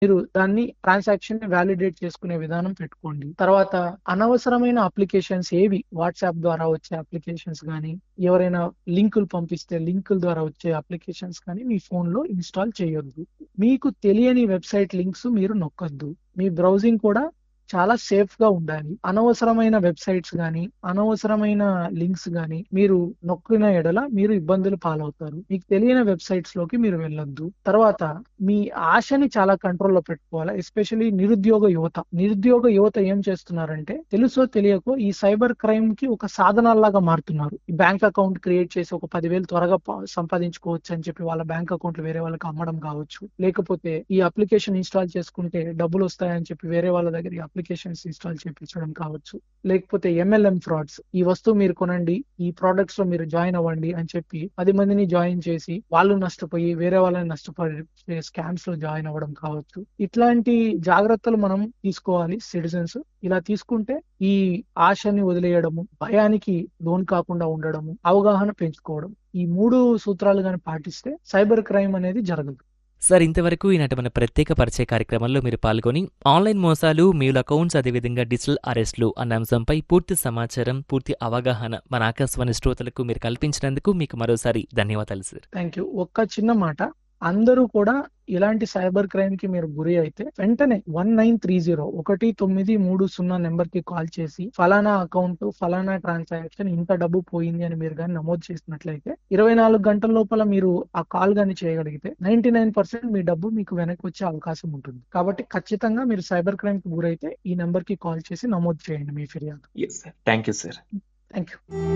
మీరు దాన్ని ట్రాన్సాక్షన్ ని వ్యాలిడేట్ చేసుకునే విధానం పెట్టుకోండి తర్వాత అనవసరమైన అప్లికేషన్స్ ఏవి వాట్సాప్ ద్వారా వచ్చే అప్లికేషన్స్ కానీ ఎవరైనా లింకులు పంపిస్తే లింకుల ద్వారా వచ్చే అప్లికేషన్స్ కానీ మీ ఫోన్ లో ఇన్స్టాల్ చేయొద్దు మీకు తెలియని వెబ్సైట్ లింక్స్ మీరు నొక్కొద్దు మీ బ్రౌజింగ్ కూడా చాలా సేఫ్ గా ఉండాలి అనవసరమైన వెబ్సైట్స్ కానీ అనవసరమైన లింక్స్ కానీ మీరు నొక్కిన ఎడల మీరు ఇబ్బందులు పాలవుతారు మీకు తెలియని వెబ్సైట్స్ లోకి మీరు వెళ్ళొద్దు తర్వాత మీ ఆశని చాలా కంట్రోల్లో పెట్టుకోవాలి ఎస్పెషల్లీ నిరుద్యోగ యువత నిరుద్యోగ యువత ఏం చేస్తున్నారంటే తెలుసో తెలియకో ఈ సైబర్ క్రైమ్ కి ఒక సాధనాల్లాగా మారుతున్నారు ఈ బ్యాంక్ అకౌంట్ క్రియేట్ చేసి ఒక పదివేలు త్వరగా ప- సంపాదించుకోవచ్చు అని చెప్పి వాళ్ళ బ్యాంక్ అకౌంట్లు వేరే వాళ్ళకి అమ్మడం కావచ్చు లేకపోతే ఈ అప్లికేషన్ ఇన్స్టాల్ చేసుకుంటే డబ్బులు వస్తాయని చెప్పి వేరే వాళ్ళ దగ్గర ఈ అప్లికేషన్స్ ఇన్స్టాల్ చేయించడం కావచ్చు లేకపోతే ఎంఎల్ఎం ఫ్రాడ్స్ ఈ వస్తువు మీరు కొనండి ఈ ప్రొడక్ట్స్ లో మీరు జాయిన్ అవ్వండి అని చెప్పి పది మందిని జాయిన్ చేసి వాళ్ళు నష్టపోయి వేరే వాళ్ళని నష్టపడే స్కామ్స్ లో జాయిన్ అవ్వడం కావచ్చు ఇట్లాంటి జాగ్రత్తలు మనం తీసుకోవాలి సిటిజన్స్ ఇలా తీసుకుంటే ఈ ఆశని వదిలేయడము భయానికి లోన్ కాకుండా ఉండడము అవగాహన పెంచుకోవడం ఈ మూడు సూత్రాలు గాని పాటిస్తే సైబర్ క్రైమ్ అనేది జరగదు సార్ ఇంతవరకు ఈనాటి మన ప్రత్యేక పరిచయ కార్యక్రమంలో మీరు పాల్గొని ఆన్లైన్ మోసాలు మెయిల్ అకౌంట్స్ అదేవిధంగా డిజిటల్ అరెస్టులు అన్న అంశంపై పూర్తి సమాచారం పూర్తి అవగాహన మన ఆకాశవాణి శ్రోతలకు మీరు కల్పించినందుకు మీకు మరోసారి ధన్యవాదాలు సార్ థ్యాంక్ యూ ఒక్క చిన్న మాట అందరూ కూడా ఇలాంటి సైబర్ క్రైమ్ కి మీరు గురి అయితే వెంటనే వన్ నైన్ త్రీ జీరో ఒకటి తొమ్మిది మూడు సున్నా నెంబర్ కి కాల్ చేసి ఫలానా అకౌంట్ ఫలానా ట్రాన్సాక్షన్ ఇంత డబ్బు పోయింది అని మీరు కానీ నమోదు చేసినట్లయితే ఇరవై నాలుగు గంటల లోపల మీరు ఆ కాల్ గాని చేయగలిగితే నైన్టీ నైన్ పర్సెంట్ మీ డబ్బు మీకు వెనక్కి వచ్చే అవకాశం ఉంటుంది కాబట్టి ఖచ్చితంగా మీరు సైబర్ క్రైమ్ కి గురైతే ఈ నెంబర్ కి కాల్ చేసి నమోదు చేయండి మీ ఫిర్యాదు yes sir thank you sir thank you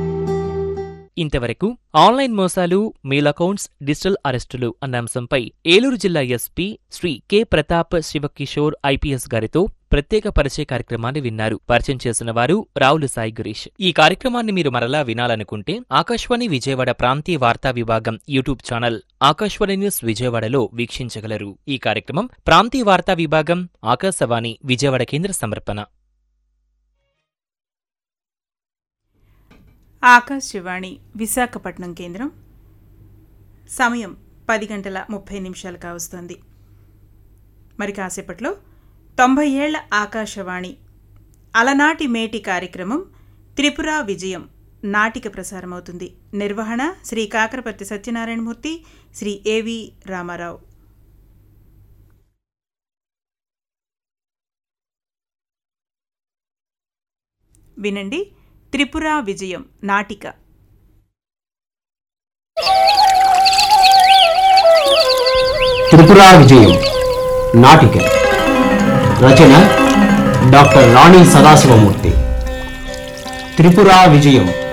ఇంతవరకు ఆన్లైన్ మోసాలు మెయిల్ అకౌంట్స్ డిజిటల్ అరెస్టులు అన్న అంశంపై ఏలూరు జిల్లా SP Shri K Pratap Sivakishore IPS గారితో ప్రత్యేక పరిచయ కార్యక్రమాన్ని విన్నారు పరిచయం చేసిన వారు రావులు సాయి గిరీష్ ఈ కార్యక్రమాన్ని మీరు మరలా వినాలనుకుంటే ఆకాశవాణి విజయవాడ ప్రాంతీయ వార్తా విభాగం యూట్యూబ్ ఛానల్ ఆకాశవాణి న్యూస్ విజయవాడలో వీక్షించగలరు ఈ కార్యక్రమం ప్రాంతీయ వార్తా విభాగం ఆకాశవాణి విజయవాడ కేంద్ర సమర్పణ ఆకాశవాణి విశాఖపట్నం కేంద్రం సమయం పది గంటల ముప్పై నిమిషాలు కావస్తోంది మరి కాసేపట్లో తొంభై ఏళ్ల ఆకాశవాణి అలనాటి మేటి కార్యక్రమం త్రిపుర విజయం నాటిక ప్రసారమవుతుంది నిర్వహణ శ్రీ కాకరపర్తి సత్యనారాయణమూర్తి శ్రీ ఏవి రామారావు వినండి త్రిపుర విజయం నాటిక త్రిపురా విజయం నాటిక రచన డాక్టర్ రాణి సదాశివమూర్తి త్రిపురా విజయం